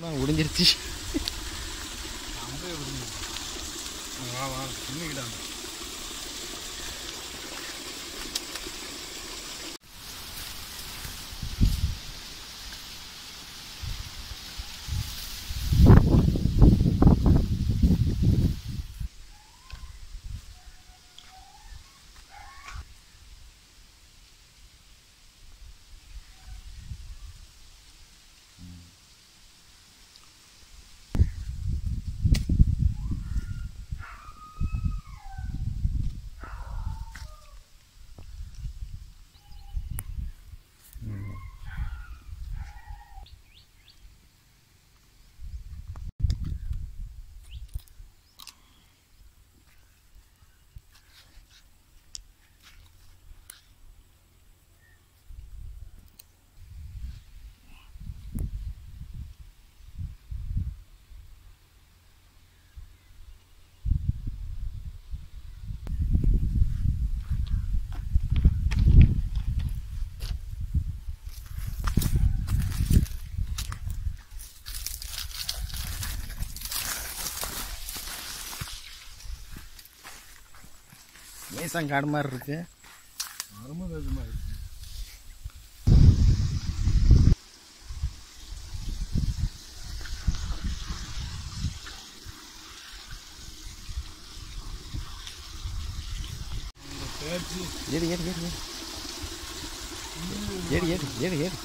எல்லாம் முடிஞ்சிருச்சு வா வா இன்னைக்கிடா ஏசம் காடு மாதிரி இருக்கு அருமது அது மாதிரி இந்த பேச்சு ஏறு ஏறு ஏறு ஏறு ஏறு ஏறு ஏறு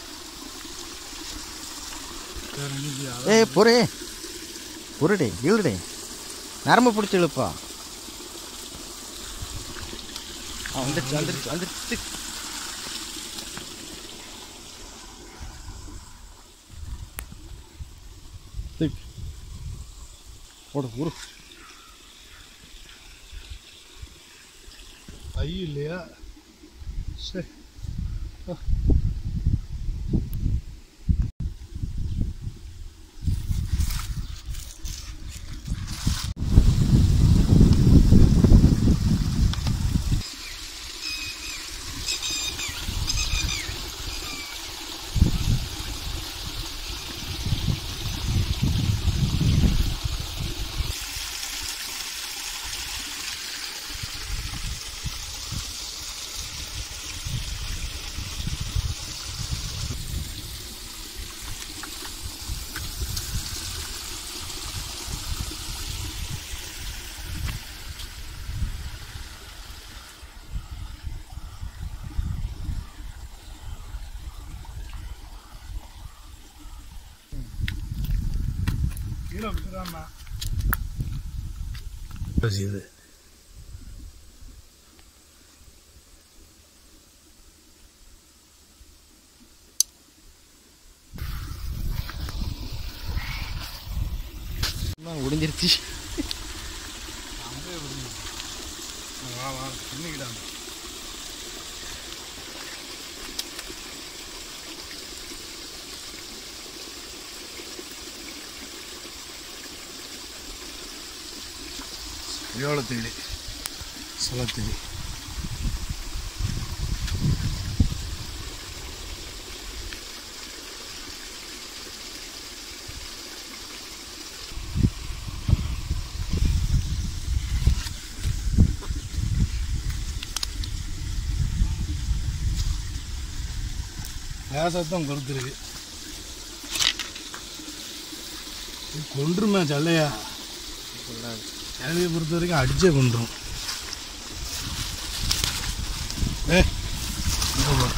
தெரிஞ்சு ஏ பொறு பொருடே இழுடே நரம்பு பிடிச்சி இழுப்பா ஆ வந்துருச்சு வந்துருச்சு வந்துருச்சு தூக்கு. போடு உரு ஐ இல்லையா சரி கீழே விட்டுறாமா இது எல்லாம் முடிஞ்சிருச்சு வா வா இன்னைக்கிடா எவ்வளோ தேடி சொல்ல தேடி சத்தம் கொடுத்துருக்கு இது கொன்றுமே சல்லையா கிழவியை பொறுத்த வரைக்கும் அடிச்சே கொண்டுரும் ஏ இங்க போ.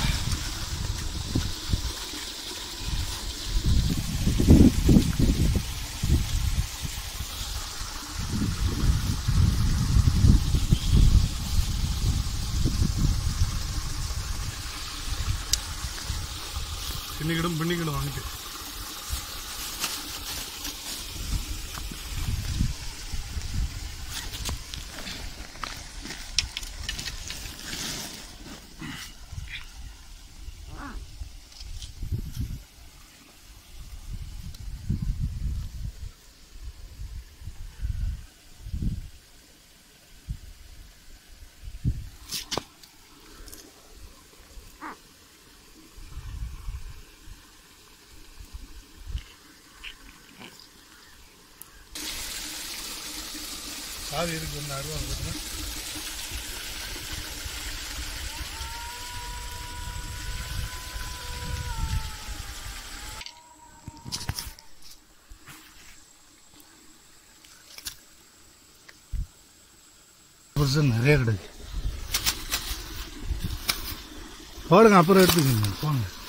பின்னிக்கிடும் பின்னிக்கிடும் வாங்கிட்டு பாதி இருக்கு ஒன்று அருவா இருக்குதுன்னா பெருசாக நிறைய கிடைக்கு போடுங்க அப்புறம் எடுத்துக்கோங்க போங்க